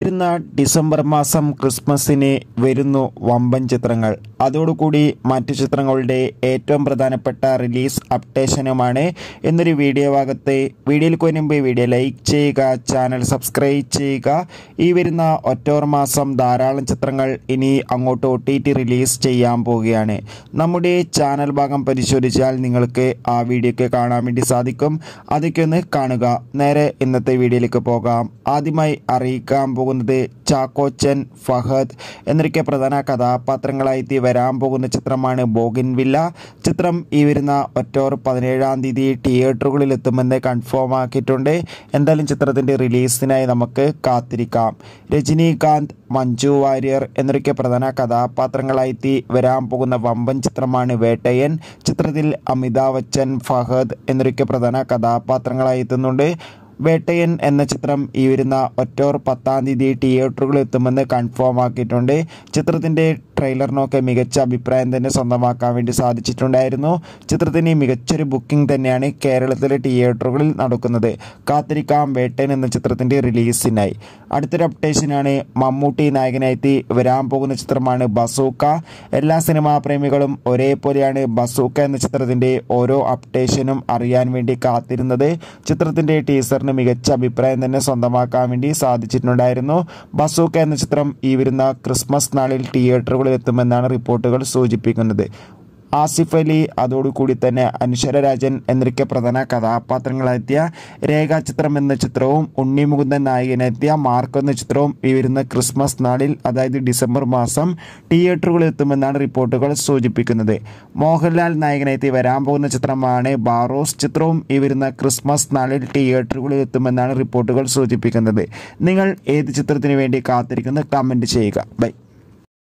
വരുന്ന ഡിസംബർ മാസം ക്രിസ്മസിന് വരുന്നു വമ്പൻ ചിത്രങ്ങൾ അതോടുകൂടി മറ്റു ചിത്രങ്ങളുടെ ഏറ്റവും പ്രധാനപ്പെട്ട റിലീസ് അപ്ഡേഷനുമാണ് എന്നൊരു വീഡിയോ ഭാഗത്ത് വീഡിയോയിൽ മുൻപ് വീഡിയോ ലൈക്ക് ചെയ്യുക ചാനൽ സബ്സ്ക്രൈബ് ചെയ്യുക ഈ വരുന്ന ഒക്ടോബർ മാസം ധാരാളം ചിത്രങ്ങൾ ഇനി അങ്ങോട്ട് ഒ ടി ടി റിലീസ് ചെയ്യാൻ പോവുകയാണ് നമ്മുടെ ചാനൽ ഭാഗം പരിശോധിച്ചാൽ നിങ്ങൾക്ക് ആ വീഡിയോയ്ക്ക് കാണാൻ വേണ്ടി സാധിക്കും അതൊക്കെ ഒന്ന് കാണുക നേരെ ഇന്നത്തെ വീഡിയോയിലേക്ക് പോകാം ആദ്യമായി അറിയിക്കാൻ പോകുന്നത് ചാക്കോച്ചൻ ഫഹദ് എന്നൊക്കെ പ്രധാന കഥാപാത്രങ്ങളായി വരാൻ പോകുന്ന ചിത്രമാണ് ബോഗിൻ വില്ല ചിത്രം ഈ വരുന്ന ഒക്ടോബർ പതിനേഴാം തീയതി തിയേറ്ററുകളിൽ എത്തുമെന്ന് കൺഫേം ആക്കിയിട്ടുണ്ട് എന്തായാലും ചിത്രത്തിൻ്റെ റിലീസിനായി നമുക്ക് കാത്തിരിക്കാം രജനീകാന്ത് മഞ്ജു വാര്യർ എന്നൊക്കെ പ്രധാന കഥാപാത്രങ്ങളായി വരാൻ പോകുന്ന വമ്പൻ ചിത്രമാണ് വേട്ടയൻ ചിത്രത്തിൽ അമിതാഭ് ബച്ചൻ ഫഹദ് എന്നൊക്കെ പ്രധാന കഥാപാത്രങ്ങളായി എത്തുന്നുണ്ട് വേട്ടയൻ എന്ന ചിത്രം ഈ വരുന്ന ഒക്ടോബർ പത്താം തീയതി തിയേറ്ററുകളിൽ എത്തുമെന്ന് കൺഫേം ആക്കിയിട്ടുണ്ട് ചിത്രത്തിൻ്റെ ട്രെയിലറിനൊക്കെ മികച്ച അഭിപ്രായം തന്നെ സ്വന്തമാക്കാൻ വേണ്ടി സാധിച്ചിട്ടുണ്ടായിരുന്നു ചിത്രത്തിന് മികച്ചൊരു ബുക്കിംഗ് തന്നെയാണ് കേരളത്തിലെ തിയേറ്ററുകളിൽ നടക്കുന്നത് കാത്തിരിക്കാം വേട്ടൻ എന്ന ചിത്രത്തിൻ്റെ റിലീസിനായി അടുത്തൊരു അപ്ഡേഷനാണ് മമ്മൂട്ടി നായകനായി വരാൻ പോകുന്ന ചിത്രമാണ് ബസൂക്ക എല്ലാ സിനിമാ പ്രേമികളും ഒരേപോലെയാണ് ബസൂക്ക എന്ന ചിത്രത്തിൻ്റെ ഓരോ അപ്ഡേഷനും അറിയാൻ വേണ്ടി കാത്തിരുന്നത് ചിത്രത്തിൻ്റെ ടീസറിന് മികച്ച അഭിപ്രായം തന്നെ സ്വന്തമാക്കാൻ വേണ്ടി സാധിച്ചിട്ടുണ്ടായിരുന്നു ബസൂക്ക എന്ന ചിത്രം ഈ വരുന്ന ക്രിസ്മസ് നാളിൽ തിയേറ്ററുകളിൽ എത്തുമെന്നാണ് റിപ്പോർട്ടുകൾ സൂചിപ്പിക്കുന്നത് ആസിഫ് അലി അതോടുകൂടി തന്നെ അനുശ്വരരാജൻ എന്നൊക്കെ പ്രധാന കഥാപാത്രങ്ങളെത്തിയ രേഖാചിത്രം എന്ന ചിത്രവും ഉണ്ണി മുകുന്ദൻ നായകനെത്തിയ മാർക്ക് എന്ന ചിത്രവും ഈ വരുന്ന ക്രിസ്മസ് നാളിൽ അതായത് ഡിസംബർ മാസം തിയേറ്ററുകളിൽ എത്തുമെന്നാണ് റിപ്പോർട്ടുകൾ സൂചിപ്പിക്കുന്നത് മോഹൻലാൽ നായകനെത്തി വരാൻ പോകുന്ന ചിത്രമാണ് ബാറോസ് ചിത്രവും ഈ വരുന്ന ക്രിസ്മസ് നാളിൽ തിയേറ്ററുകളിൽ എത്തുമെന്നാണ് റിപ്പോർട്ടുകൾ സൂചിപ്പിക്കുന്നത് നിങ്ങൾ ഏത് ചിത്രത്തിന് വേണ്ടി കാത്തിരിക്കുന്നത് കമൻറ്റ് ചെയ്യുക ബൈ